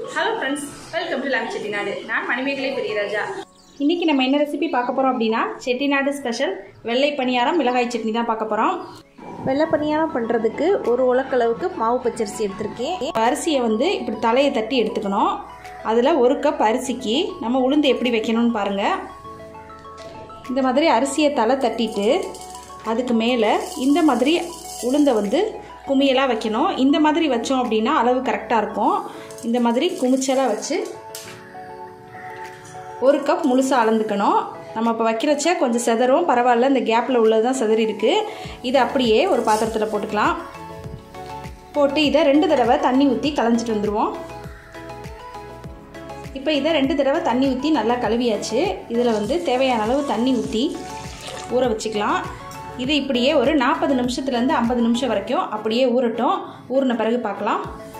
hello friends welcome to லாங் செட்டிநாடு நான் மணிமேகலை பெரியராஜா இன்றைக்கி நம்ம என்ன ரெசிபி பார்க்க போகிறோம் அப்படின்னா செட்டிநாடு ஸ்பெஷல் வெள்ளை பணியாரம் மிளகாய் சட்னி தான் பார்க்க போகிறோம் வெள்ளை பணியாரம் பண்ணுறதுக்கு ஒரு உலக்களவுக்கு மாவு பச்சரிசி எடுத்திருக்கேன் அரிசியை வந்து இப்படி தலையை தட்டி எடுத்துக்கணும் அதில் ஒரு கப் அரிசிக்கு நம்ம உளுந்து எப்படி வைக்கணும்னு பாருங்கள் இந்த மாதிரி அரிசியை தலை தட்டிட்டு அதுக்கு மேலே இந்த மாதிரி உளுந்தை வந்து குமியலாக வைக்கணும் இந்த மாதிரி வச்சோம் அப்படின்னா அளவு கரெக்டாக இருக்கும் இந்த மாதிரி குமிச்சலாக வச்சு ஒரு கப் முழுசாக அளந்துக்கணும் நம்ம இப்போ வைக்கிறச்ச கொஞ்சம் செதறும் பரவாயில்ல இந்த கேப்பில் உள்ளது தான் செதறி இருக்குது இதை அப்படியே ஒரு பாத்திரத்தில் போட்டுக்கலாம் போட்டு இதை ரெண்டு தடவை தண்ணி ஊற்றி களைஞ்சிட்டு வந்துடுவோம் இப்போ இதை ரெண்டு தடவை தண்ணி ஊற்றி நல்லா கழுவியாச்சு இதில் வந்து தேவையான அளவு தண்ணி ஊற்றி ஊற வச்சுக்கலாம் இது இப்படியே ஒரு நாற்பது நிமிஷத்துலேருந்து ஐம்பது நிமிஷம் வரைக்கும் அப்படியே ஊறட்டும் ஊறின பிறகு பார்க்கலாம்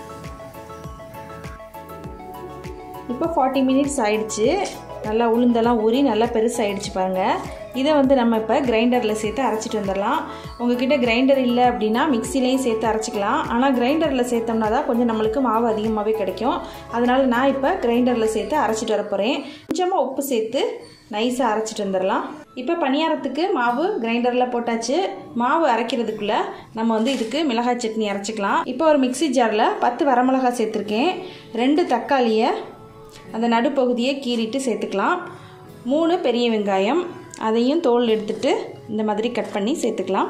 இப்போ ஃபார்ட்டி மினிட்ஸ் ஆயிடுச்சு நல்லா உளுந்தெல்லாம் ஊறி நல்லா பெருசாகிடுச்சு பாருங்கள் இதை வந்து நம்ம இப்போ கிரைண்டரில் சேர்த்து அரைச்சிட்டு வந்துடலாம் உங்ககிட்ட கிரைண்டர் இல்லை அப்படின்னா மிக்சிலையும் சேர்த்து அரைச்சிக்கலாம் ஆனால் கிரைண்டரில் சேர்த்தோம்னா தான் கொஞ்சம் நம்மளுக்கு மாவு அதிகமாகவே கிடைக்கும் அதனால் நான் இப்போ கிரைண்டரில் சேர்த்து அரைச்சிட்டு வர போகிறேன் கொஞ்சமாக உப்பு சேர்த்து நைஸாக அரைச்சிட்டு வந்துடலாம் இப்போ பணியாரத்துக்கு மாவு கிரைண்டரில் போட்டாச்சு மாவு அரைக்கிறதுக்குள்ளே நம்ம வந்து இதுக்கு மிளகாய் சட்னி அரைச்சிக்கலாம் இப்போ ஒரு மிக்சி ஜாரில் பத்து வரமிளகாய் சேர்த்துருக்கேன் ரெண்டு தக்காளியை அந்த நடுப்பகுதியை கீறிட்டு சேர்த்துக்கலாம் மூணு பெரிய வெங்காயம் அதையும் தோல் எடுத்துட்டு இந்த மாதிரி கட் பண்ணி சேர்த்துக்கலாம்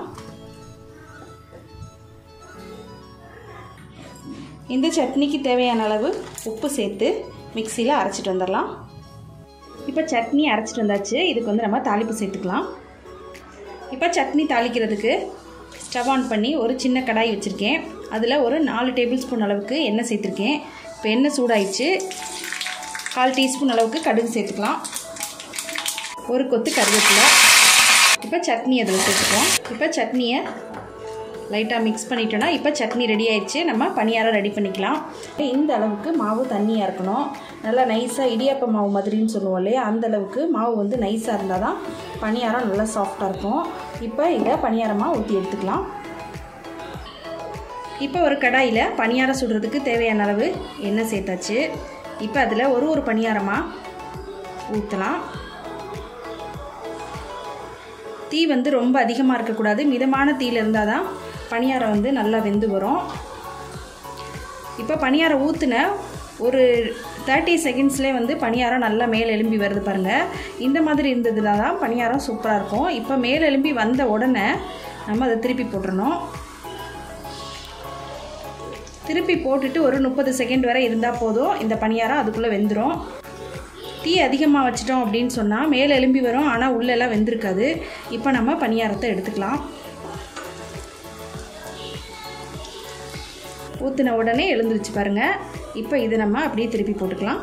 இந்த சட்னிக்கு தேவையான அளவு உப்பு சேர்த்து மிக்சியில் அரைச்சிட்டு வந்துடலாம் இப்போ சட்னி அரைச்சிட்டு வந்தாச்சு இதுக்கு வந்து நம்ம தாளிப்பு சேர்த்துக்கலாம் இப்போ சட்னி தாளிக்கிறதுக்கு ஸ்டவ் ஆன் பண்ணி ஒரு சின்ன கடாய் வச்சுருக்கேன் அதில் ஒரு நாலு டேபிள் ஸ்பூன் அளவுக்கு எண்ணெய் சேர்த்துருக்கேன் இப்போ எண்ணெய் சூடாயிடுச்சு கால் டீஸ்பூன் அளவுக்கு கடுகு சேர்த்துக்கலாம் ஒரு கொத்து கருவேப்பிலை இப்போ சட்னி அதில் சேர்த்துக்கலாம் இப்போ சட்னியை லைட்டாக மிக்ஸ் பண்ணிட்டோன்னா இப்போ சட்னி ரெடி ஆயிடுச்சு நம்ம பணியாரம் ரெடி பண்ணிக்கலாம் இந்த அளவுக்கு மாவு தண்ணியாக இருக்கணும் நல்லா நைஸாக இடியாப்ப மாவு மாதிரின்னு சொல்லுவோம் இல்லையா அந்த அளவுக்கு மாவு வந்து நைஸாக இருந்தால் தான் பணியாரம் நல்லா சாஃப்டாக இருக்கும் இப்போ இதை பணியாரமாக ஊற்றி எடுத்துக்கலாம் இப்போ ஒரு கடாயில் பணியாரம் சுடுறதுக்கு தேவையான அளவு எண்ணெய் சேர்த்தாச்சு இப்போ அதில் ஒரு ஒரு பணியாரமாக ஊற்றலாம் தீ வந்து ரொம்ப அதிகமாக இருக்கக்கூடாது மிதமான தீயில் இருந்தால் தான் பணியாரம் வந்து நல்லா வெந்து வரும் இப்போ பணியாரம் ஊற்றுன ஒரு தேர்ட்டி செகண்ட்ஸ்லேயே வந்து பணியாரம் நல்லா மேல் எலும்பி வருது பாருங்கள் இந்த மாதிரி இருந்ததுல தான் பணியாரம் சூப்பராக இருக்கும் இப்போ மேல் எலும்பி வந்த உடனே நம்ம அதை திருப்பி போட்டுறணும் திருப்பி போட்டுட்டு ஒரு முப்பது செகண்ட் வரை இருந்தால் போதும் இந்த பணியாரம் அதுக்குள்ளே வெந்துடும் தீ அதிகமாக வச்சிட்டோம் அப்படின்னு சொன்னால் மேலே எலும்பி வரும் ஆனால் உள்ளெல்லாம் வெந்திருக்காது இப்போ நம்ம பணியாரத்தை எடுத்துக்கலாம் ஊற்றின உடனே எழுந்துருச்சு பாருங்கள் இப்போ இதை நம்ம அப்படியே திருப்பி போட்டுக்கலாம்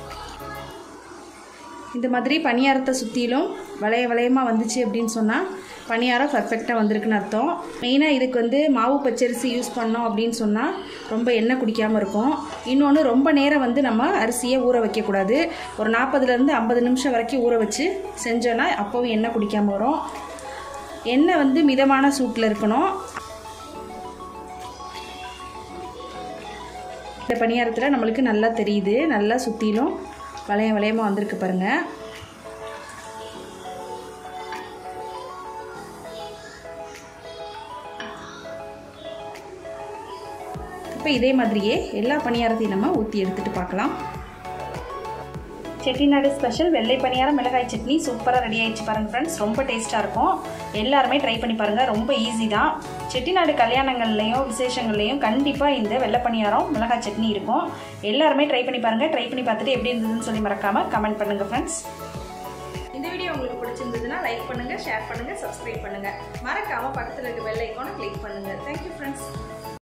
இந்த மாதிரி பணியாரத்தை சுற்றிலும் வளைய வளையமாக வந்துச்சு அப்படின்னு சொன்னால் பணியாரம் பர்ஃபெக்டாக வந்திருக்குன்னு அர்த்தம் மெயினாக இதுக்கு வந்து மாவு பச்சரிசி யூஸ் பண்ணோம் அப்படின்னு சொன்னால் ரொம்ப எண்ணெய் குடிக்காமல் இருக்கும் இன்னொன்று ரொம்ப நேரம் வந்து நம்ம அரிசியை ஊற வைக்கக்கூடாது ஒரு நாற்பதுலேருந்து ஐம்பது நிமிஷம் வரைக்கும் ஊற வச்சு செஞ்சோன்னா அப்போவும் எண்ணெய் குடிக்காமல் வரும் எண்ணெய் வந்து மிதமான சூட்டில் இருக்கணும் இந்த பணியாரத்தில் நம்மளுக்கு நல்லா தெரியுது நல்லா சுற்றிலும் வளைய வளையமாக வந்திருக்கு பாருங்கள் இப்போ இதே மாதிரியே எல்லா பணியாரத்தையும் நம்ம ஊற்றி எடுத்துகிட்டு பார்க்கலாம் செட்டிநாடு ஸ்பெஷல் வெள்ளை பணியாரம் மிளகாய் சட்னி சூப்பராக ரெடி ஆயிடுச்சு பாருங்கள் ஃப்ரெண்ட்ஸ் ரொம்ப டேஸ்ட்டாக இருக்கும் எல்லாருமே ட்ரை பண்ணி பாருங்கள் ரொம்ப ஈஸி தான் செட்டிநாடு கல்யாணங்கள்லையும் விசேஷங்கள்லையும் கண்டிப்பாக இந்த வெள்ளை பணியாரம் மிளகாய் சட்னி இருக்கும் எல்லாருமே ட்ரை பண்ணி பாருங்கள் ட்ரை பண்ணி பார்த்துட்டு எப்படி இருந்ததுன்னு சொல்லி மறக்காமல் கமெண்ட் பண்ணுங்கள் ஃப்ரெண்ட்ஸ் இந்த வீடியோ உங்களுக்கு பிடிச்சிருந்ததுன்னா லைக் பண்ணுங்கள் ஷேர் பண்ணுங்கள் சப்ஸ்கிரைப் பண்ணுங்கள் மறக்காமல் பக்கத்தில் இருக்க பெல் ஐக்கானை கிளிக் பண்ணுங்கள் தேங்க்யூ ஃப்ரெண்ட்ஸ்